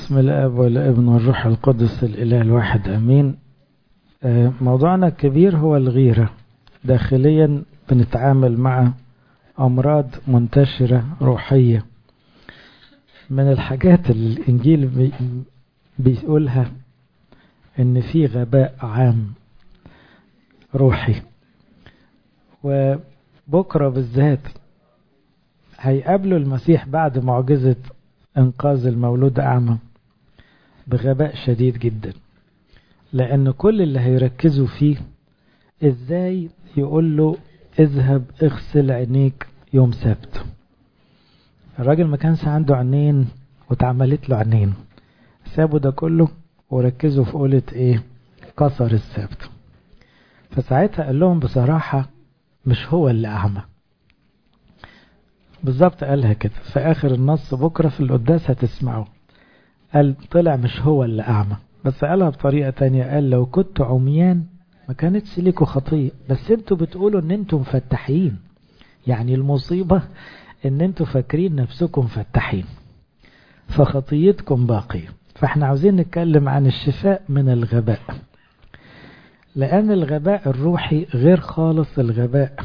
باسم الاب والابن والروح القدس الاله الواحد امين موضوعنا الكبير هو الغيره داخليا بنتعامل مع امراض منتشره روحيه من الحاجات اللي الانجيل بي بيقولها ان في غباء عام روحي وبكره بالذات هيقابلوا المسيح بعد معجزه انقاذ المولود اعمى بغباء شديد جدا لان كل اللي هيركزوا فيه ازاي يقول له اذهب اغسل عينيك يوم سبت الراجل ما كانش عنده عينين واتعملت له عينين سابوا ده كله وركزوا في قولة ايه كسر السبت فساعتها قال لهم بصراحة مش هو اللي أعمى بالظبط قالها كده في آخر النص بكرة في القداس هتسمعوا قال طلع مش هو اللي أعمى بس قالها بطريقة تانية قال لو كنت عميان ما كانتش ليكوا خطية بس انتوا بتقولوا ان انتوا مفتحين يعني المصيبة ان انتوا فاكرين نفسكم مفتحين فخطيتكم باقية فاحنا عاوزين نتكلم عن الشفاء من الغباء لأن الغباء الروحي غير خالص الغباء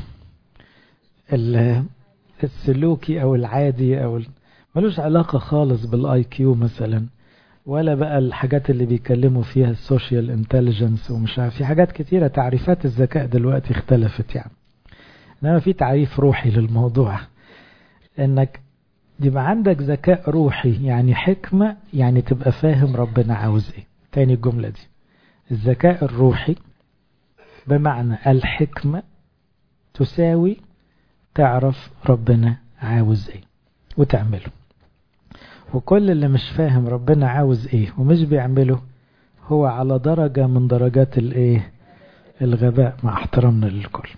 السلوكي أو العادي أو ملوش علاقة خالص بالاي كيو مثلا ولا بقى الحاجات اللي بيكلموا فيها السوشيال انتليجنس ومش عارف في حاجات كتيرة تعريفات الذكاء دلوقتي اختلفت يعني انما في تعريف روحي للموضوع انك يبقى عندك ذكاء روحي يعني حكمة يعني تبقى فاهم ربنا عاوز ايه تاني الجملة دي الذكاء الروحي بمعنى الحكمة تساوي تعرف ربنا عاوز ايه وتعمله وكل اللي مش فاهم ربنا عاوز ايه ومش بيعمله هو على درجة من درجات الايه الغباء مع احترامنا للكل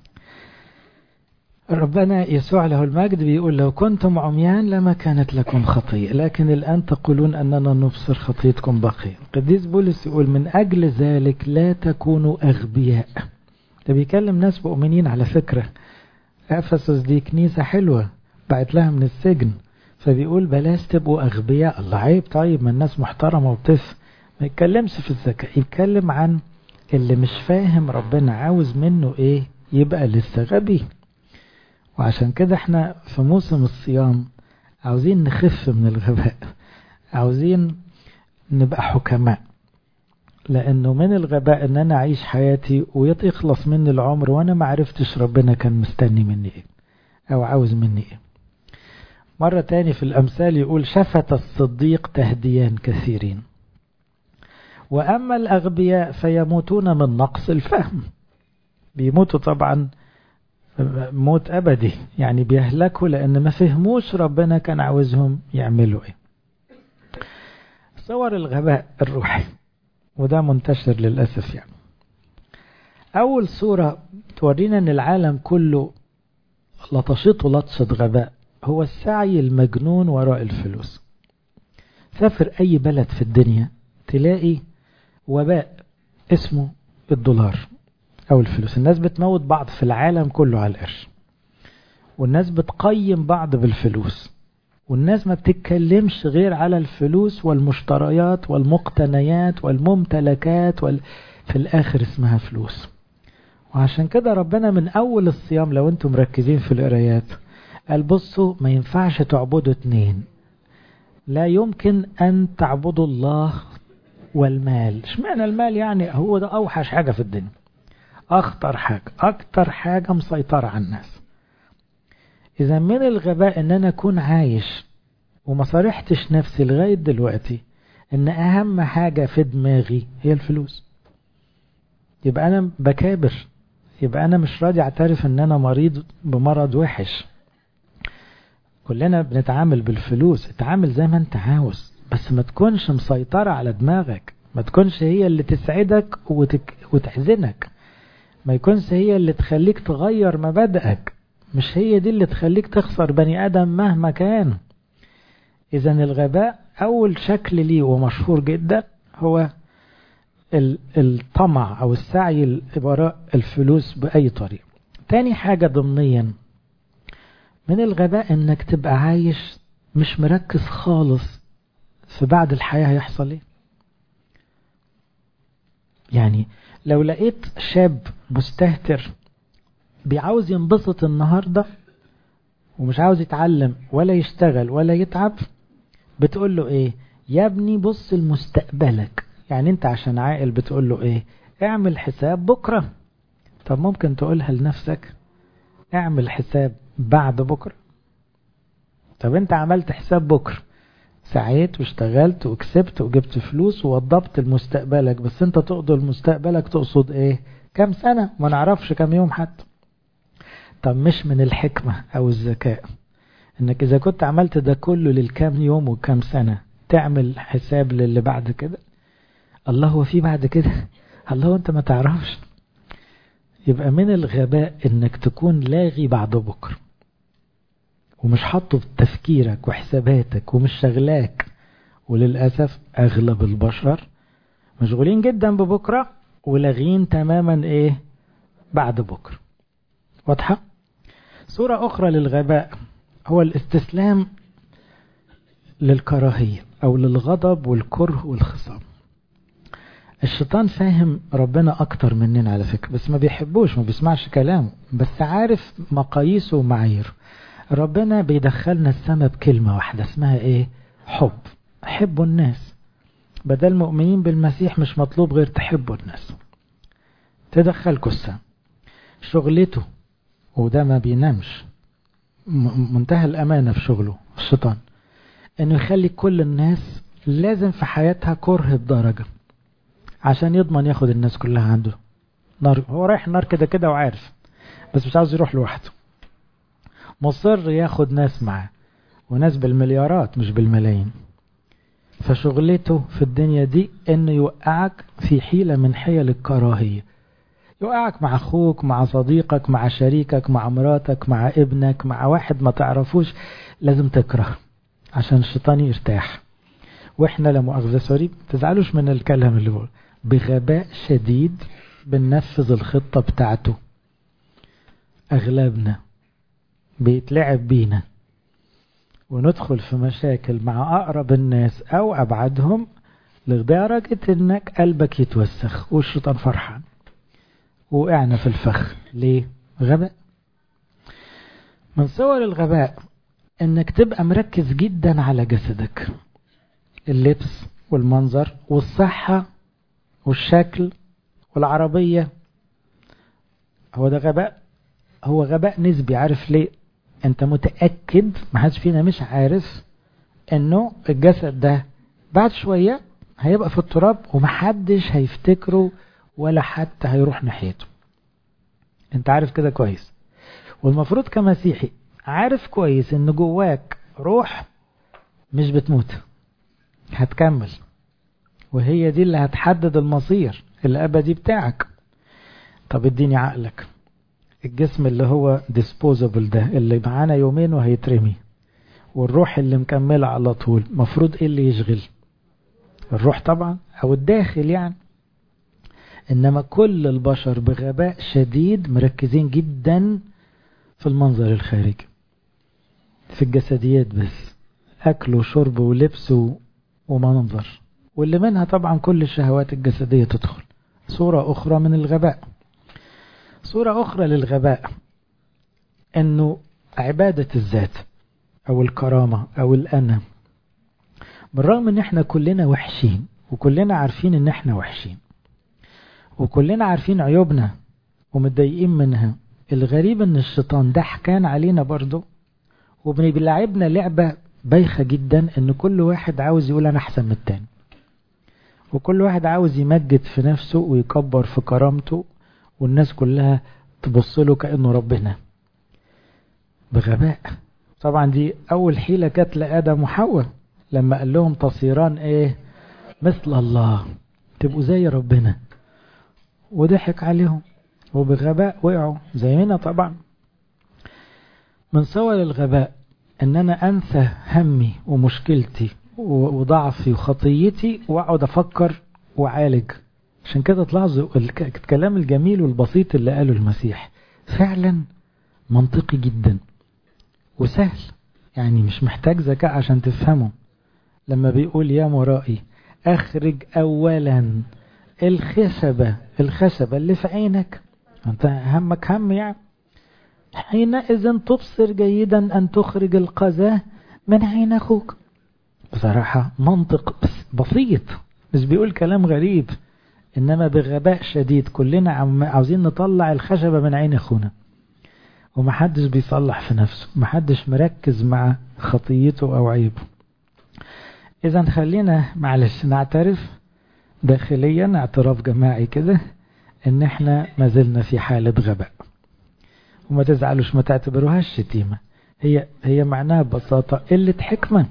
ربنا يسوع له المجد بيقول لو كنتم عميان لما كانت لكم خطية لكن الآن تقولون أننا نبصر خطيتكم بقية القديس بولس يقول من أجل ذلك لا تكونوا أغبياء ده بيكلم ناس مؤمنين على فكرة أفسس دي كنيسة حلوة بعت لها من السجن فبيقول بلاش تبقوا أغبياء الله عيب طيب ما الناس محترمة وبتف ما يتكلمش في الذكاء يتكلم عن اللي مش فاهم ربنا عاوز منه ايه يبقى لسه غبي وعشان كده احنا في موسم الصيام عاوزين نخف من الغباء عاوزين نبقى حكماء لانه من الغباء ان انا اعيش حياتي ويخلص مني العمر وانا ما عرفتش ربنا كان مستني مني ايه او عاوز مني ايه مرة تاني في الامثال يقول شفت الصديق تهديان كثيرين واما الاغبياء فيموتون من نقص الفهم بيموتوا طبعا موت أبدي يعني بيهلكوا لأن ما فهموش ربنا كان عاوزهم يعملوا إيه صور الغباء الروحي وده منتشر للأسف يعني أول صورة تورينا أن العالم كله لطشته لطشة غباء هو السعي المجنون وراء الفلوس سافر أي بلد في الدنيا تلاقي وباء اسمه الدولار أو الفلوس الناس بتموت بعض في العالم كله على القرش والناس بتقيم بعض بالفلوس والناس ما بتتكلمش غير على الفلوس والمشتريات والمقتنيات والممتلكات وال... في الآخر اسمها فلوس وعشان كده ربنا من أول الصيام لو انتم مركزين في القرايات قال بصوا ما ينفعش تعبدوا اتنين لا يمكن أن تعبدوا الله والمال اشمعنى المال يعني هو ده أوحش حاجة في الدنيا أخطر حاجة أكتر حاجة مسيطرة على الناس إذا من الغباء إن أنا أكون عايش وما صارحتش نفسي لغاية دلوقتي إن أهم حاجة في دماغي هي الفلوس يبقى أنا بكابر يبقى أنا مش راضي أعترف إن أنا مريض بمرض وحش كلنا بنتعامل بالفلوس اتعامل زي ما أنت عاوز بس ما تكونش مسيطرة على دماغك ما تكونش هي اللي تسعدك وتك... وتحزنك ما يكونش هي اللي تخليك تغير مبادئك مش هي دي اللي تخليك تخسر بني آدم مهما كان إذا الغباء أول شكل ليه ومشهور جدا هو الطمع أو السعي لإبراء الفلوس بأي طريقة تاني حاجة ضمنيا من الغباء انك تبقى عايش مش مركز خالص في بعد الحياة هيحصل ايه يعني لو لقيت شاب مستهتر بيعاوز ينبسط النهاردة ومش عاوز يتعلم ولا يشتغل ولا يتعب بتقول له ايه يا ابني بص لمستقبلك يعني انت عشان عاقل بتقول له ايه اعمل حساب بكرة طب ممكن تقولها لنفسك اعمل حساب بعد بكرة طب انت عملت حساب بكرة سعيت واشتغلت وكسبت وجبت فلوس ووضبت لمستقبلك بس انت تقصد لمستقبلك تقصد ايه كم سنة ما نعرفش كم يوم حتى طب مش من الحكمة او الذكاء انك اذا كنت عملت ده كله للكام يوم وكام سنة تعمل حساب للي بعد كده الله هو في بعد كده الله انت ما تعرفش يبقى من الغباء انك تكون لاغي بعد بكره ومش حاطه في تفكيرك وحساباتك ومش شغلاك وللأسف أغلب البشر مشغولين جدا ببكرة ولاغين تماما إيه بعد بكرة واضحة صورة أخرى للغباء هو الاستسلام للكراهية أو للغضب والكره والخصام الشيطان فاهم ربنا أكتر مننا على فكرة بس ما بيحبوش ما بيسمعش كلامه بس عارف مقاييسه ومعاييره ربنا بيدخلنا السماء بكلمة واحدة اسمها ايه حب حبوا الناس بدل مؤمنين بالمسيح مش مطلوب غير تحبوا الناس تدخلكوا السماء شغلته وده ما بينامش منتهى الأمانة في شغله الشيطان انه يخلي كل الناس لازم في حياتها كره بدرجة عشان يضمن ياخد الناس كلها عنده نار هو رايح النار كده كده وعارف بس مش عاوز يروح لوحده مصر ياخد ناس معاه وناس بالمليارات مش بالملايين فشغلته في الدنيا دي انه يوقعك في حيلة من حيل الكراهية يوقعك مع اخوك مع صديقك مع شريكك مع مراتك مع ابنك مع واحد ما تعرفوش لازم تكره عشان الشيطان يرتاح واحنا لا مؤاخذة سوري تزعلوش من الكلام اللي بقول بغباء شديد بننفذ الخطة بتاعته اغلبنا بيتلعب بينا وندخل في مشاكل مع أقرب الناس أو أبعدهم لدرجة إنك قلبك يتوسخ والشيطان فرحان وقعنا في الفخ ليه؟ غباء من صور الغباء إنك تبقى مركز جدا على جسدك اللبس والمنظر والصحة والشكل والعربية هو ده غباء هو غباء نسبي عارف ليه انت متأكد ما حدش فينا مش عارف انه الجسد ده بعد شوية هيبقى في التراب ومحدش هيفتكره ولا حتى هيروح ناحيته انت عارف كده كويس والمفروض كمسيحي عارف كويس ان جواك روح مش بتموت هتكمل وهي دي اللي هتحدد المصير الابدي بتاعك طب اديني عقلك الجسم اللي هو disposable ده اللي معانا يومين وهيترمي والروح اللي مكملة على طول مفروض ايه اللي يشغل الروح طبعا او الداخل يعني انما كل البشر بغباء شديد مركزين جدا في المنظر الخارجي في الجسديات بس اكل وشرب ولبس ومنظر واللي منها طبعا كل الشهوات الجسدية تدخل صورة اخرى من الغباء صورة أخرى للغباء أنه عبادة الذات أو الكرامة أو الأنا بالرغم أن احنا كلنا وحشين وكلنا عارفين أن احنا وحشين وكلنا عارفين عيوبنا ومتضايقين منها الغريب أن الشيطان ده حكان علينا برضه وبيلعبنا لعبة بايخة جدا أن كل واحد عاوز يقول أنا أحسن من التاني وكل واحد عاوز يمجد في نفسه ويكبر في كرامته والناس كلها تبص له كأنه ربنا بغباء طبعا دي أول حيلة كانت لآدم وحواء لما قال لهم تصيران إيه مثل الله تبقوا زي ربنا وضحك عليهم وبغباء وقعوا زينا طبعا من صور الغباء ان انا انسى همي ومشكلتي وضعفي وخطيتي واقعد افكر واعالج عشان كده تلاحظوا الكلام الجميل والبسيط اللي قاله المسيح فعلا منطقي جدا وسهل يعني مش محتاج ذكاء عشان تفهمه لما بيقول يا مرائي اخرج اولا الخشبة الخشبة اللي في عينك انت همك هم يعني حينئذ تبصر جيدا ان تخرج القذاة من عين اخوك بصراحة منطق بسيط مش بيقول كلام غريب انما بغباء شديد كلنا عاوزين نطلع الخشبة من عين اخونا ومحدش بيصلح في نفسه محدش مركز مع خطيته او عيبه اذا خلينا معلش نعترف داخليا اعتراف جماعي كده ان احنا ما زلنا في حالة غباء وما تزعلوش ما تعتبروهاش شتيمة هي هي معناها ببساطة قلة حكمة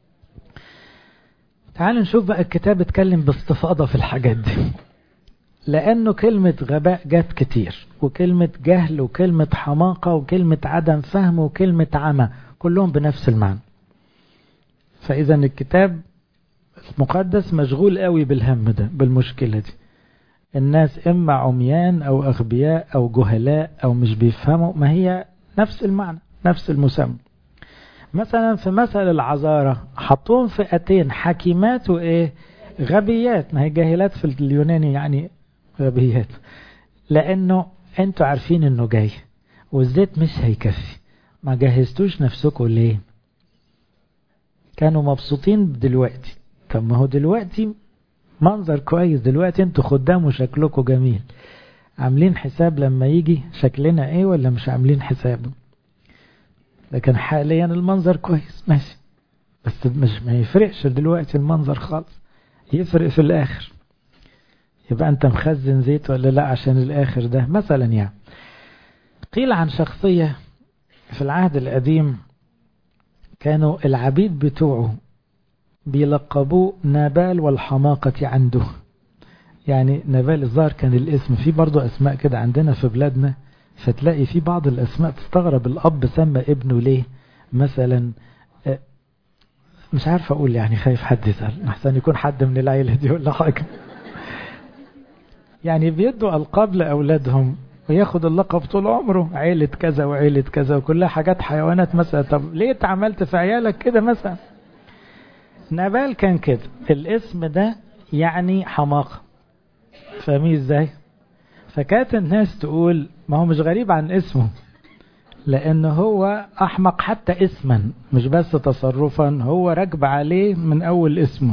تعالوا نشوف بقى الكتاب اتكلم باستفاضة في الحاجات دي لأنه كلمة غباء جت كتير وكلمة جهل وكلمة حماقة وكلمة عدم فهم وكلمة عمى كلهم بنفس المعنى فإذا الكتاب المقدس مشغول قوي بالهم ده بالمشكلة دي الناس إما عميان أو أغبياء أو جهلاء أو مش بيفهموا ما هي نفس المعنى نفس المسمى مثلا في مثل العذارة حطوهم فئتين حكيمات وإيه غبيات ما هي جاهلات في اليوناني يعني غبيات لأنه أنتوا عارفين إنه جاي والزيت مش هيكفي ما جهزتوش نفسكم ليه كانوا مبسوطين دلوقتي طب ما هو دلوقتي منظر كويس دلوقتي انتوا خدام وشكلكم جميل عاملين حساب لما يجي شكلنا ايه ولا مش عاملين حساب لكن حاليا المنظر كويس ماشي بس مش ما يفرقش دلوقتي المنظر خالص يفرق في الاخر يبقى انت مخزن زيت ولا لا عشان الاخر ده مثلا يعني قيل عن شخصية في العهد القديم كانوا العبيد بتوعه بيلقبوه نابال والحماقة عنده يعني نابال الظاهر كان الاسم في برضه اسماء كده عندنا في بلادنا فتلاقي في بعض الاسماء تستغرب الاب سمى ابنه ليه مثلا مش عارف اقول يعني خايف حد يسأل احسن يكون حد من العيلة دي ولا حاجة يعني بيدوا القاب لاولادهم وياخد اللقب طول عمره عيلة كذا وعيلة كذا وكلها حاجات حيوانات مثلا طب ليه اتعملت في عيالك كده مثلا نبال كان كده الاسم ده يعني حماقة فاهمين ازاي فكانت الناس تقول ما هو مش غريب عن اسمه لان هو احمق حتى اسما مش بس تصرفا هو راكب عليه من اول اسمه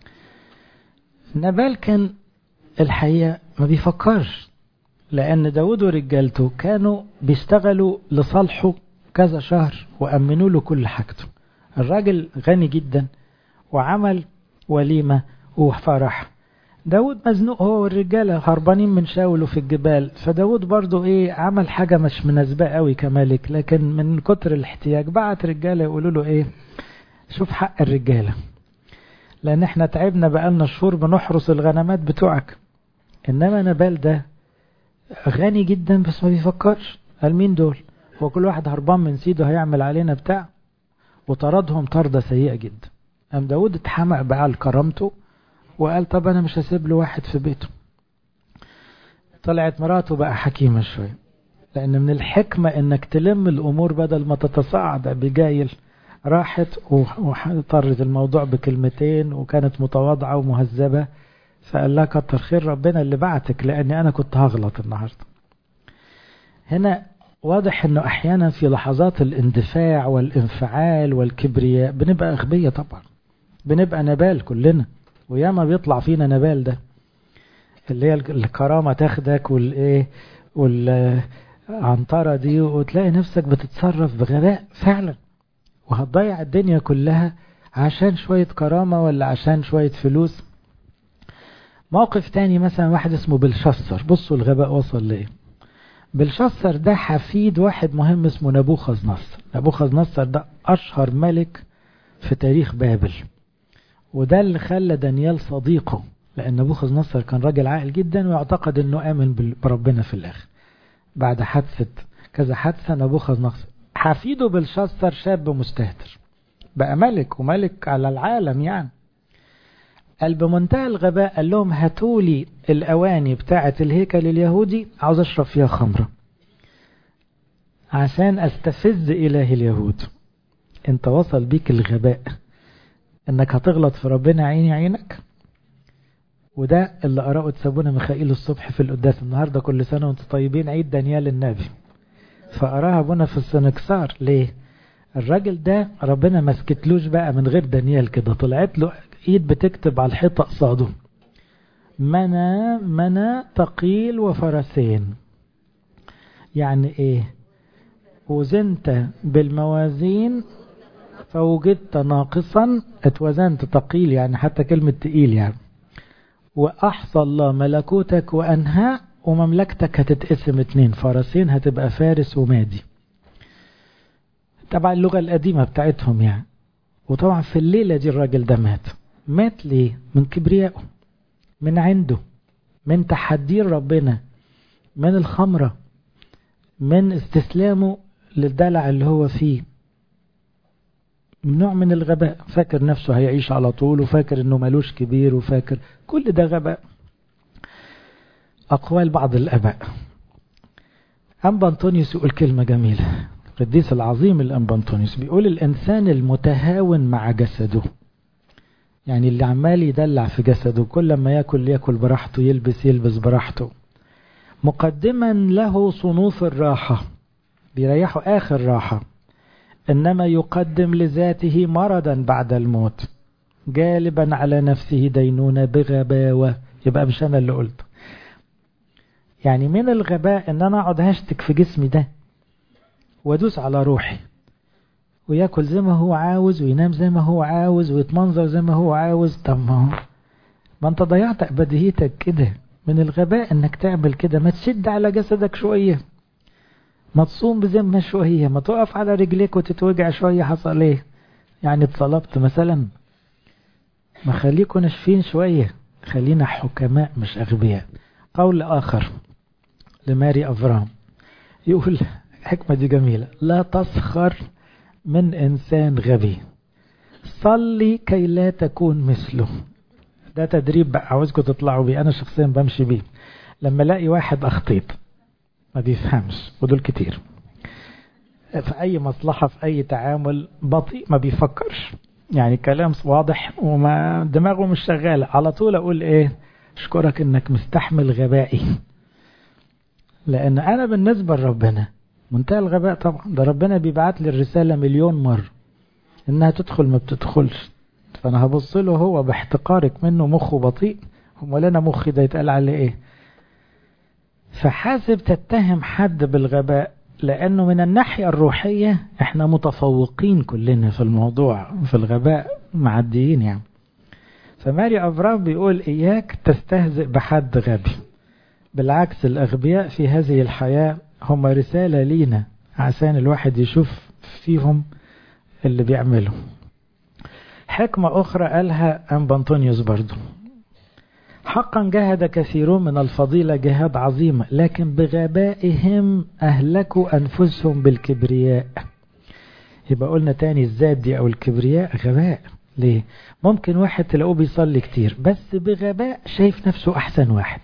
نبال كان الحقيقة ما بيفكرش لأن داود ورجالته كانوا بيشتغلوا لصالحه كذا شهر وأمنوا له كل حاجته الراجل غني جدا وعمل وليمة وفرح داود مزنوق هو والرجالة هربانين من شاول في الجبال فداود برضو ايه عمل حاجة مش مناسبة قوي كملك لكن من كتر الاحتياج بعت رجالة يقولوا له ايه شوف حق الرجالة لان احنا تعبنا بقالنا شهور بنحرس الغنمات بتوعك انما نبال ده غني جدا بس ما بيفكرش قال مين دول هو كل واحد هربان من سيده هيعمل علينا بتاع وطردهم طردة سيئة جدا قام داود اتحمق بقى لكرامته وقال طب انا مش هسيب له واحد في بيته طلعت مراته بقى حكيمة شوية لان من الحكمة انك تلم الامور بدل ما تتصاعد بجايل راحت وطرت الموضوع بكلمتين وكانت متواضعة ومهذبة فقال لها كتر خير ربنا اللي بعتك لاني انا كنت هغلط النهاردة هنا واضح انه احيانا في لحظات الاندفاع والانفعال والكبرياء بنبقى اغبية طبعا بنبقى نبال كلنا وياما بيطلع فينا نبال ده اللي هي الكرامة تاخدك والايه والعنطرة دي وتلاقي نفسك بتتصرف بغباء فعلا وهتضيع الدنيا كلها عشان شوية كرامة ولا عشان شوية فلوس موقف تاني مثلا واحد اسمه بلشسر بصوا الغباء وصل ليه بلشسر ده حفيد واحد مهم اسمه نبوخذ نصر نبوخذ نصر ده أشهر ملك في تاريخ بابل وده اللي خلى دانيال صديقه لأن نبوخذ نصر كان راجل عاقل جدا ويعتقد أنه آمن بربنا في الآخر بعد حادثة كذا حادثة نبوخذ نصر حفيده بلشسر شاب مستهتر بقى ملك وملك على العالم يعني قال بمنتهى الغباء قال لهم هاتولي الأواني بتاعة الهيكل اليهودي عاوز أشرب فيها خمرة عشان أستفز إله اليهود انت وصل بيك الغباء انك هتغلط في ربنا عيني عينك وده اللي قرأه تسابونا ميخائيل الصبح في القداس النهاردة كل سنة وانتم طيبين عيد دانيال النبي فقراها ابونا في السنكسار ليه الراجل ده ربنا ما سكتلوش بقى من غير دانيال كده طلعت له ايد بتكتب على الحيطة قصاده منى منى تقيل وفرسين يعني ايه وزنت بالموازين فوجدت ناقصا اتوزنت تقيل يعني حتى كلمة تقيل يعني وأحصى الله ملكوتك وأنهاء ومملكتك هتتقسم اتنين فرسين هتبقى فارس ومادي طبعا اللغة القديمة بتاعتهم يعني وطبعا في الليلة دي الراجل ده مات مات ليه من كبريائه من عنده من تحدي ربنا من الخمرة من استسلامه للدلع اللي هو فيه نوع من الغباء فاكر نفسه هيعيش على طول وفاكر انه ملوش كبير وفاكر كل ده غباء أقوال بعض الآباء أنبا أنطونيوس يقول كلمة جميلة القديس العظيم الأنبا أنطونيوس بيقول الإنسان المتهاون مع جسده يعني اللي عمال يدلع في جسده كل ما ياكل ياكل براحته يلبس يلبس براحته مقدما له صنوف الراحة بيريحوا آخر راحة إنما يقدم لذاته مرضا بعد الموت جالبا على نفسه دينونة بغباوة يبقى مش أنا اللي قلت يعني من الغباء إن أنا أقعد هشتك في جسمي ده وأدوس على روحي وياكل زي ما هو عاوز وينام زي ما هو عاوز ويتمنظر زي ما هو عاوز طب ما هو ما انت ضيعت ابديتك كده من الغباء انك تعمل كده ما تشد على جسدك شويه ما تصوم بذمه شويه ما تقف على رجليك وتتوجع شويه حصل ايه يعني اتصلبت مثلا ما خليكم ناشفين شويه خلينا حكماء مش اغبياء قول اخر لماري افرام يقول الحكمه دي جميله لا تسخر من إنسان غبي صلي كي لا تكون مثله ده تدريب بقى عاوزكم تطلعوا بيه أنا شخصيا بمشي بيه لما الاقي واحد أخطيط ما بيفهمش ودول كتير في أي مصلحة في أي تعامل بطيء ما بيفكرش يعني كلام واضح وما دماغه مش شغالة على طول أقول إيه أشكرك إنك مستحمل غبائي لأن أنا بالنسبة لربنا منتهى الغباء طبعا ده ربنا بيبعت لي الرسالة مليون مرة انها تدخل ما بتدخلش فانا هبص له هو باحتقارك منه مخه بطيء امال انا مخي ده يتقال عليه ايه فحاسب تتهم حد بالغباء لانه من الناحية الروحية احنا متفوقين كلنا في الموضوع في الغباء معديين يعني فماري افرام بيقول اياك تستهزئ بحد غبي بالعكس الاغبياء في هذه الحياه هم رسالة لينا عشان الواحد يشوف فيهم اللي بيعمله حكمة أخرى قالها أنبا أنطونيوس برضو حقا جاهد كثيرون من الفضيلة جهاد عظيمة لكن بغبائهم أهلكوا أنفسهم بالكبرياء يبقى قلنا تاني الذات دي أو الكبرياء غباء ليه؟ ممكن واحد تلاقوه بيصلي كتير بس بغباء شايف نفسه أحسن واحد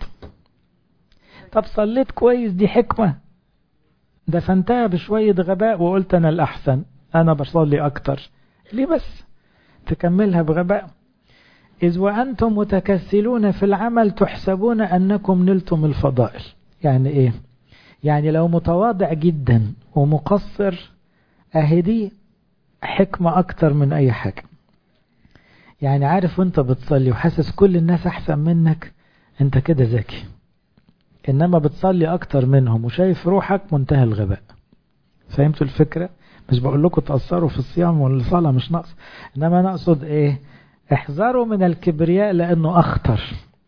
طب صليت كويس دي حكمة دفنتها بشوية غباء وقلت أنا الأحسن أنا بصلي أكتر ليه بس تكملها بغباء إذ وأنتم متكسلون في العمل تحسبون أنكم نلتم الفضائل يعني إيه يعني لو متواضع جدا ومقصر أهدي حكمة أكتر من أي حاجة يعني عارف وانت بتصلي وحاسس كل الناس أحسن منك انت كده ذكي إنما بتصلي أكتر منهم وشايف روحك منتهى الغباء فهمتوا الفكرة؟ مش بقول لكم تأثروا في الصيام والصلاة مش ناقص إنما أنا أقصد إيه؟ احذروا من الكبرياء لأنه أخطر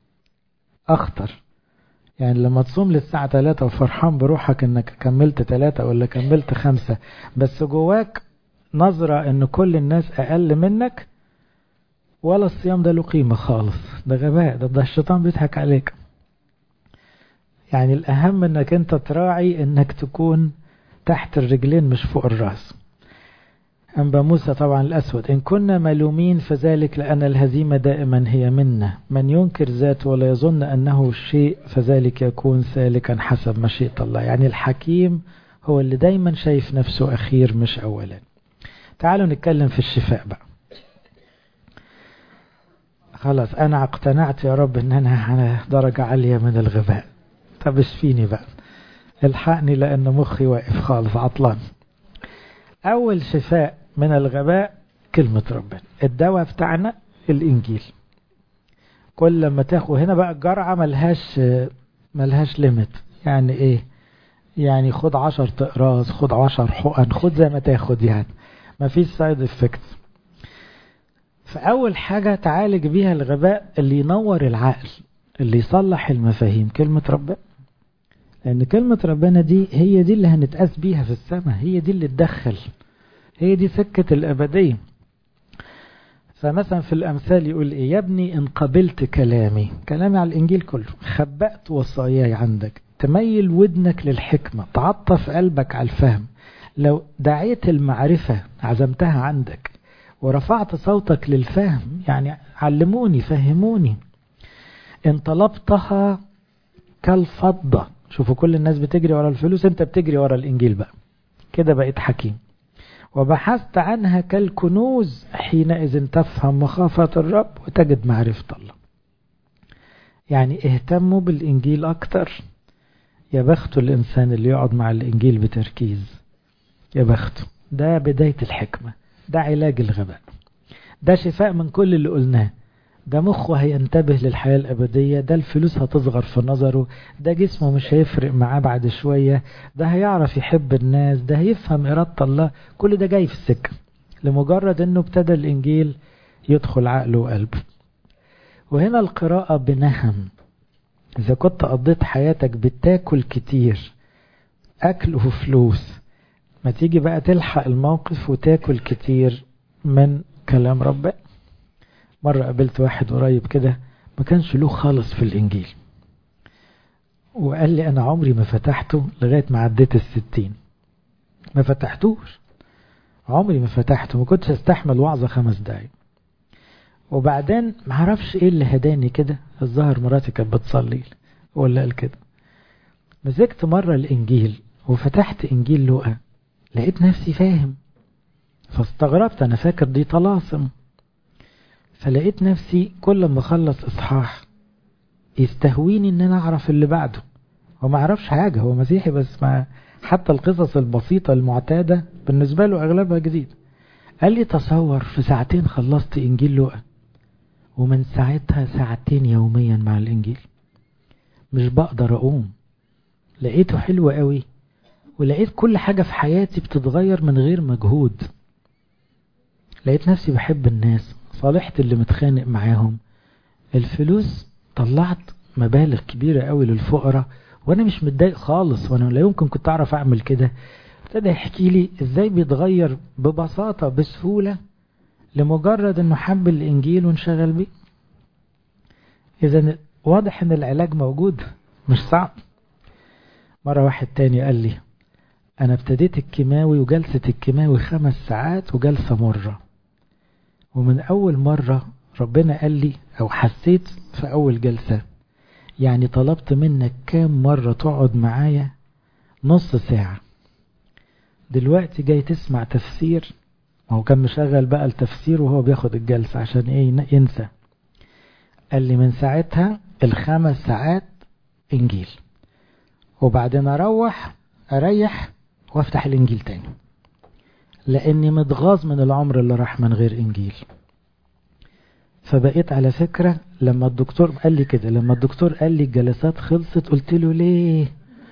أخطر يعني لما تصوم للساعة 3 وفرحان بروحك إنك كملت 3 ولا كملت 5 بس جواك نظرة إن كل الناس أقل منك ولا الصيام ده له قيمة خالص ده غباء ده, ده الشيطان بيضحك عليك يعني الأهم أنك أنت تراعي أنك تكون تحت الرجلين مش فوق الرأس أنبا موسى طبعا الأسود إن كنا ملومين فذلك لأن الهزيمة دائما هي منا من ينكر ذاته ولا يظن أنه شيء فذلك يكون سالكا حسب مشيئة الله يعني الحكيم هو اللي دايما شايف نفسه أخير مش أولا تعالوا نتكلم في الشفاء بقى خلاص انا اقتنعت يا رب ان انا على درجة عالية من الغباء طب اشفيني بقى الحقني لان مخي واقف خالص عطلان اول شفاء من الغباء كلمة ربنا الدواء بتاعنا الانجيل كل لما تاخد هنا بقى الجرعة ملهاش ملهاش ليميت يعني ايه يعني خد عشر تقراص خد عشر حقن خد زي ما تاخد يعني ما فيش سايد افكت فاول حاجة تعالج بيها الغباء اللي ينور العقل اللي يصلح المفاهيم كلمة ربنا لان كلمة ربنا دي هي دي اللي هنتقاس بيها في السماء هي دي اللي تدخل هي دي سكة الابدية فمثلا في الأمثال يقول إيه يا ابني إن قبلت كلامي كلامي على الإنجيل كله خبأت وصاياي عندك تميل ودنك للحكمة تعطف قلبك على الفهم لو دعيت المعرفة عزمتها عندك ورفعت صوتك للفهم يعني علموني فهموني إن طلبتها كالفضة شوفوا كل الناس بتجري ورا الفلوس انت بتجري ورا الإنجيل بقى كده بقيت حكيم وبحثت عنها كالكنوز حينئذ تفهم مخافة الرب وتجد معرفة الله يعني اهتموا بالإنجيل أكتر يا بخت الإنسان اللي يقعد مع الإنجيل بتركيز يا بخته ده بداية الحكمة ده علاج الغباء ده شفاء من كل اللي قلناه ده مخه هينتبه للحياة الأبدية ده الفلوس هتصغر في نظره ده جسمه مش هيفرق معاه بعد شوية ده هيعرف يحب الناس ده هيفهم إرادة الله كل ده جاي في السكة لمجرد أنه ابتدى الإنجيل يدخل عقله وقلبه وهنا القراءة بنهم إذا كنت قضيت حياتك بتاكل كتير أكل وفلوس ما تيجي بقى تلحق الموقف وتاكل كتير من كلام ربنا مرة قابلت واحد قريب كده ما كانش له خالص في الإنجيل وقال لي أنا عمري ما فتحته لغاية ما عديت الستين ما فتحتوش عمري ما فتحته ما كنتش استحمل وعظة خمس دقايق وبعدين ما عرفش ايه اللي هداني كده الظاهر مراتي كانت بتصلي ولا قال كده مسكت مرة الإنجيل وفتحت إنجيل لوقا لقيت نفسي فاهم فاستغربت أنا فاكر دي طلاسم فلقيت نفسي كل ما اخلص اصحاح يستهويني ان انا اعرف اللي بعده وما اعرفش حاجة هو مسيحي بس ما حتى القصص البسيطة المعتادة بالنسبة له اغلبها جديد قال لي تصور في ساعتين خلصت انجيل لوقا ومن ساعتها ساعتين يوميا مع الانجيل مش بقدر اقوم لقيته حلو قوي ولقيت كل حاجة في حياتي بتتغير من غير مجهود لقيت نفسي بحب الناس صالحت اللي متخانق معاهم الفلوس طلعت مبالغ كبيرة قوي للفقراء وانا مش متضايق خالص وانا لا يمكن كنت اعرف اعمل كده ابتدى يحكي لي ازاي بيتغير ببساطة بسهولة لمجرد انه حب الانجيل وانشغل بيه اذا واضح ان العلاج موجود مش صعب مرة واحد تاني قال لي انا ابتديت الكيماوي وجلسة الكيماوي خمس ساعات وجلسة مرة ومن أول مرة ربنا قال لي أو حسيت في أول جلسة يعني طلبت منك كام مرة تقعد معايا نص ساعة دلوقتي جاي تسمع تفسير هو كان مشغل بقى التفسير وهو بياخد الجلسة عشان ايه ينسى قال لي من ساعتها الخمس ساعات انجيل وبعدين اروح اريح وافتح الانجيل تاني لاني متغاظ من العمر اللي راح من غير انجيل فبقيت على فكرة لما الدكتور قال لي كده لما الدكتور قال لي الجلسات خلصت قلت له ليه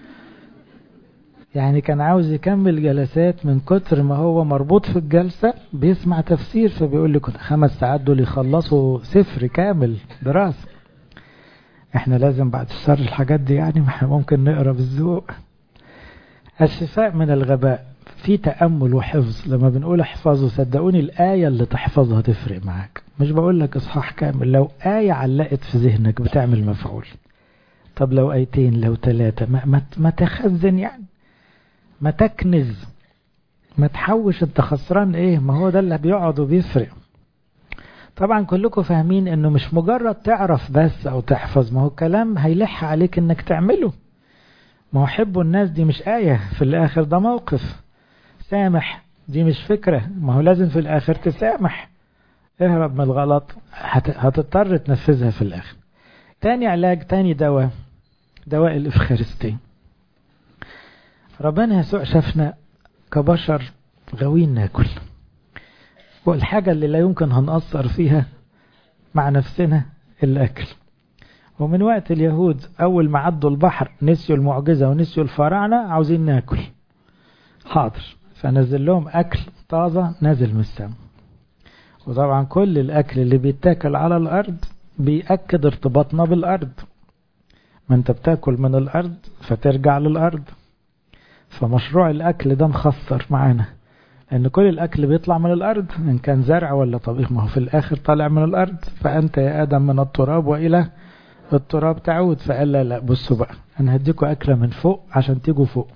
يعني كان عاوز يكمل جلسات من كتر ما هو مربوط في الجلسة بيسمع تفسير فبيقول لي كنت خمس ساعات دول يخلصوا سفر كامل دراسة احنا لازم بعد الشر الحاجات دي يعني ما احنا ممكن نقرا بالذوق الشفاء من الغباء في تأمل وحفظ لما بنقول احفظوا صدقوني الآية اللي تحفظها تفرق معاك مش بقول لك اصحاح كامل لو آية علقت في ذهنك بتعمل مفعول طب لو آيتين لو ثلاثة ما, ما, ما تخزن يعني ما تكنز ما تحوش انت خسران ايه ما هو ده اللي بيقعد وبيفرق طبعا كلكم فاهمين انه مش مجرد تعرف بس او تحفظ ما هو كلام هيلح عليك انك تعمله ما هو حبوا الناس دي مش آية في الآخر ده موقف سامح دي مش فكرة ما هو لازم في الآخر تسامح اهرب من الغلط هتضطر تنفذها في الآخر تاني علاج تاني دواء دواء الإفخارستين ربنا يسوع شافنا كبشر غاويين ناكل والحاجة اللي لا يمكن هنقصر فيها مع نفسنا الأكل ومن وقت اليهود أول ما عدوا البحر نسيوا المعجزة ونسيوا الفراعنة عاوزين ناكل حاضر فنزل لهم أكل طازة نازل من السماء وطبعا كل الأكل اللي بيتاكل على الأرض بيأكد ارتباطنا بالأرض ما انت بتاكل من الأرض فترجع للأرض فمشروع الأكل ده مخسر معانا لأن كل الأكل بيطلع من الأرض إن كان زرع ولا طبيخ ما هو في الآخر طالع من الأرض فأنت يا آدم من التراب وإلى التراب تعود فقال لا لا بصوا بقى أنا هديكوا أكلة من فوق عشان تيجوا فوق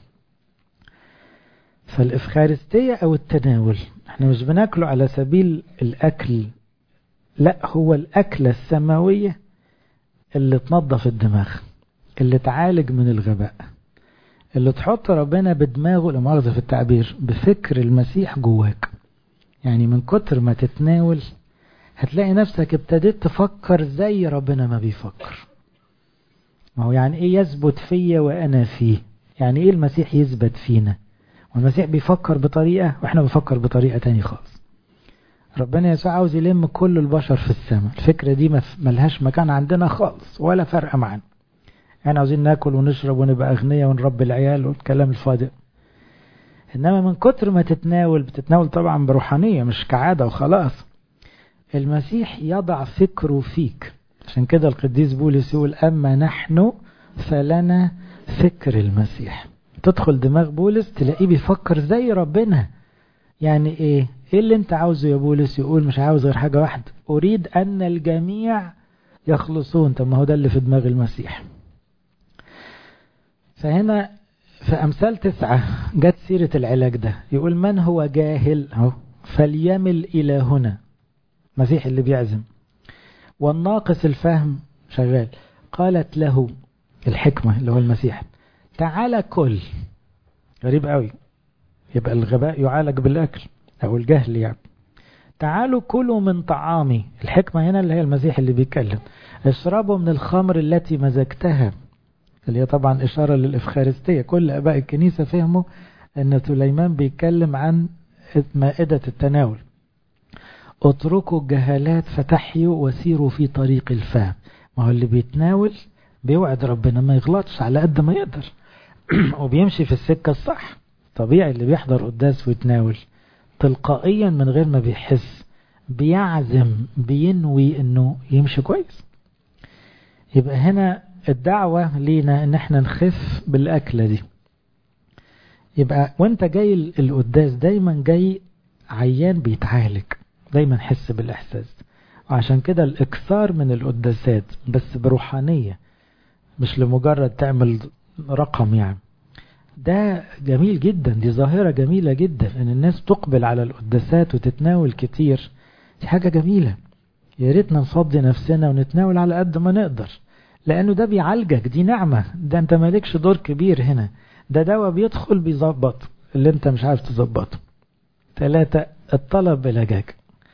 فالإفخارستية أو التناول احنا مش بناكله على سبيل الأكل لا هو الأكلة السماوية اللي تنظف الدماغ اللي تعالج من الغباء اللي تحط ربنا بدماغه لمؤاخذة في التعبير بفكر المسيح جواك يعني من كتر ما تتناول هتلاقي نفسك ابتديت تفكر زي ربنا ما بيفكر ما هو يعني ايه يثبت فيا وانا فيه يعني ايه المسيح يثبت فينا والمسيح بيفكر بطريقة واحنا بنفكر بطريقة تانية خالص ربنا يسوع عاوز يلم كل البشر في السماء الفكرة دي ملهاش مكان عندنا خالص ولا فرق معانا احنا عاوزين ناكل ونشرب ونبقى اغنياء ونربي العيال والكلام الفاضي انما من كتر ما تتناول بتتناول طبعا بروحانية مش كعادة وخلاص المسيح يضع فكره فيك عشان كده القديس بولس يقول اما نحن فلنا فكر المسيح تدخل دماغ بولس تلاقيه بيفكر زي ربنا يعني ايه ايه اللي انت عاوزه يا بولس يقول مش عاوز غير حاجة واحدة اريد ان الجميع يخلصون طب ما هو ده اللي في دماغ المسيح فهنا في أمثال تسعة جت سيرة العلاج ده يقول من هو جاهل اهو فليمل إلى هنا مسيح اللي بيعزم والناقص الفهم شغال قالت له الحكمة اللي هو المسيح تعالى كل غريب قوي يبقى الغباء يعالج بالأكل أو الجهل يعني تعالوا كلوا من طعامي الحكمة هنا اللي هي المسيح اللي بيتكلم اشربوا من الخمر التي مزجتها اللي هي طبعا إشارة للإفخارستية كل أباء الكنيسة فهموا أن سليمان بيتكلم عن مائدة التناول اتركوا الجهالات فتحيوا وسيروا في طريق الفهم ما هو اللي بيتناول بيوعد ربنا ما يغلطش على قد ما يقدر وبيمشي في السكة الصح طبيعي اللي بيحضر قداس ويتناول تلقائيا من غير ما بيحس بيعزم بينوي انه يمشي كويس يبقى هنا الدعوة لينا ان احنا نخف بالاكلة دي يبقى وانت جاي القداس دايما جاي عيان بيتعالج دايما حس بالاحساس وعشان كده الاكثار من القداسات بس بروحانية مش لمجرد تعمل رقم يعني ده جميل جدا دي ظاهرة جميلة جدا ان الناس تقبل على القداسات وتتناول كتير دي حاجة جميلة يا ريتنا نفضي نفسنا ونتناول على قد ما نقدر لانه ده بيعالجك دي نعمة ده انت مالكش دور كبير هنا ده دواء بيدخل بيظبط اللي انت مش عارف تظبطه ثلاثة الطلب بلجاج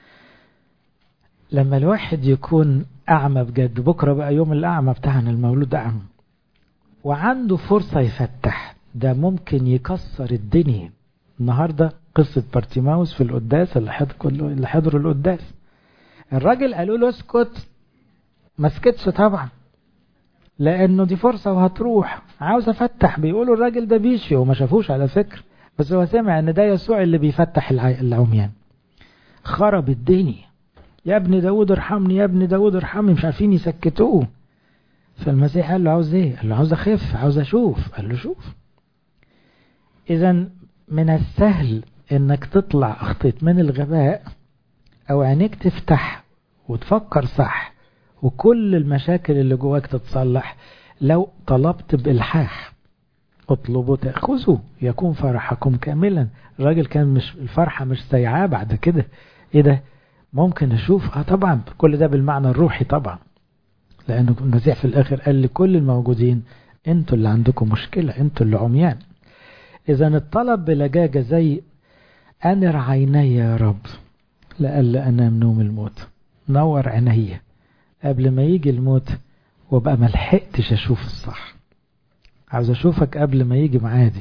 لما الواحد يكون أعمى بجد بكرة بقى يوم الأعمى بتاعنا المولود أعمى وعنده فرصة يفتح ده ممكن يكسر الدنيا النهاردة قصة بارتيماوس في القداس اللي حضر كله اللي حضروا القداس الراجل قالوا له اسكت ما سكتش طبعا لانه دي فرصة وهتروح عاوز افتح بيقولوا الراجل ده بيشفي وما شافوش على فكرة بس هو سمع ان ده يسوع اللي بيفتح العميان خرب الدنيا يا ابن داود ارحمني يا ابن داود ارحمني مش عارفين يسكتوه فالمسيح قال له عاوز ايه قال له عاوز اخف عاوز اشوف قال له شوف اذا من السهل انك تطلع اخطيت من الغباء او عينيك تفتح وتفكر صح وكل المشاكل اللي جواك تتصلح لو طلبت بإلحاح اطلبوا تأخذوا يكون فرحكم كاملا الراجل كان مش الفرحة مش سيعاه بعد كده ايه ده ممكن اشوف اه طبعا كل ده بالمعنى الروحي طبعا لانه المسيح في الاخر قال لكل الموجودين انتوا اللي عندكم مشكلة انتوا اللي عميان اذا الطلب بلجاجة زي انر عيني يا رب لألا أنام نوم الموت نور عينيا قبل ما يجي الموت وابقى ملحقتش أشوف الصح عاوز أشوفك قبل ما يجي معادي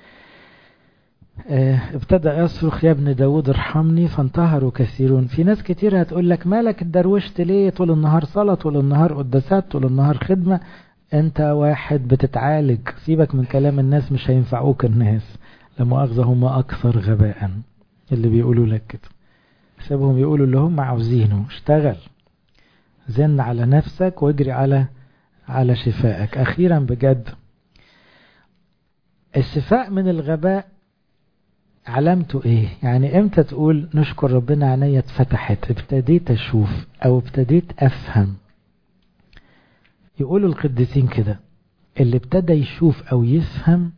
اه ابتدأ يصرخ يا ابن داود ارحمني فانتهروا كثيرون في ناس كتير هتقول لك مالك اتدروشت ليه طول النهار صلاة طول النهار قداسات طول النهار خدمة انت واحد بتتعالج سيبك من كلام الناس مش هينفعوك الناس لمؤاخذة هم أكثر غباء اللي بيقولوا لك كده سيبهم يقولوا اللي هم عاوزينه اشتغل زن على نفسك واجري على على شفائك أخيرا بجد الشفاء من الغباء علامته ايه يعني امتى تقول نشكر ربنا عينيا اتفتحت ابتديت اشوف او ابتديت افهم يقولوا القديسين كده اللي ابتدى يشوف او يفهم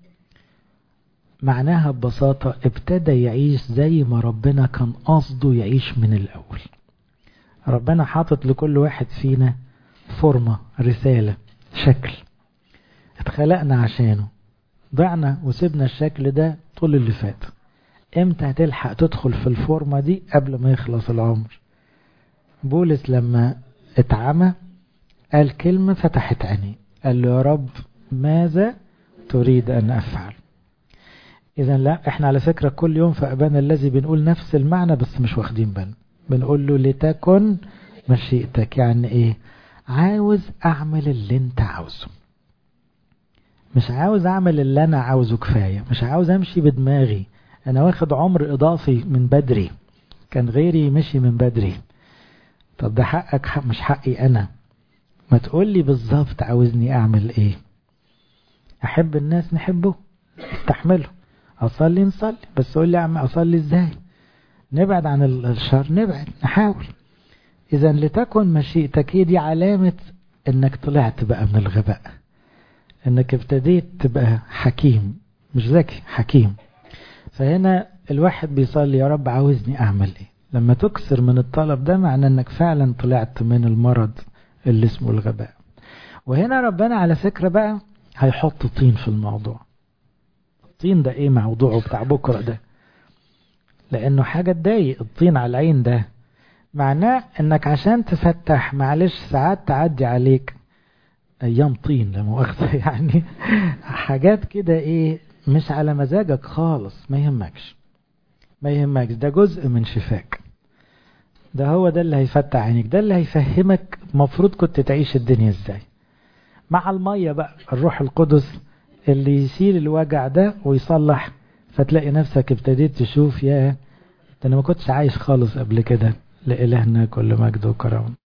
معناها ببساطة ابتدى يعيش زي ما ربنا كان قصده يعيش من الأول ربنا حاطط لكل واحد فينا فورمة رسالة شكل اتخلقنا عشانه ضعنا وسيبنا الشكل ده طول اللي فات امتى هتلحق تدخل في الفورمة دي قبل ما يخلص العمر بولس لما اتعمى قال كلمة فتحت عيني قال له يا رب ماذا تريد أن أفعل إذا لا احنا على فكرة كل يوم في أبانا الذي بنقول نفس المعنى بس مش واخدين بالنا بنقول له لتكن مشيئتك يعني ايه عاوز أعمل اللي انت عاوزه مش عاوز أعمل اللي أنا عاوزه كفاية مش عاوز أمشي بدماغي أنا واخد عمر إضافي من بدري كان غيري مشي من بدري طب ده حقك حق مش حقي أنا ما تقول لي بالظبط عاوزني أعمل إيه أحب الناس نحبه استحمله أصلي نصلي بس قول لي عم أصلي إزاي نبعد عن الشر نبعد نحاول إذا لتكن مشيئتك هي دي علامة إنك طلعت بقى من الغباء إنك ابتديت تبقى حكيم مش ذكي حكيم فهنا الواحد بيصلي يا رب عاوزني أعمل إيه لما تكسر من الطلب ده معناه إنك فعلا طلعت من المرض اللي اسمه الغباء وهنا ربنا على فكرة بقى هيحط طين في الموضوع الطين ده ايه موضوعه بتاع بكرة ده لانه حاجة تضايق الطين على العين ده معناه انك عشان تفتح معلش ساعات تعدي عليك ايام طين لمؤاخذة يعني حاجات كده ايه مش على مزاجك خالص ما يهمكش ما يهمكش ده جزء من شفاك ده هو ده اللي هيفتح عينيك ده اللي هيفهمك المفروض كنت تعيش الدنيا ازاي مع المية بقى الروح القدس اللي يشيل الوجع ده ويصلح فتلاقي نفسك ابتديت تشوف يا ده انا ما كنتش عايش خالص قبل كده لإلهنا كل مجد وكرم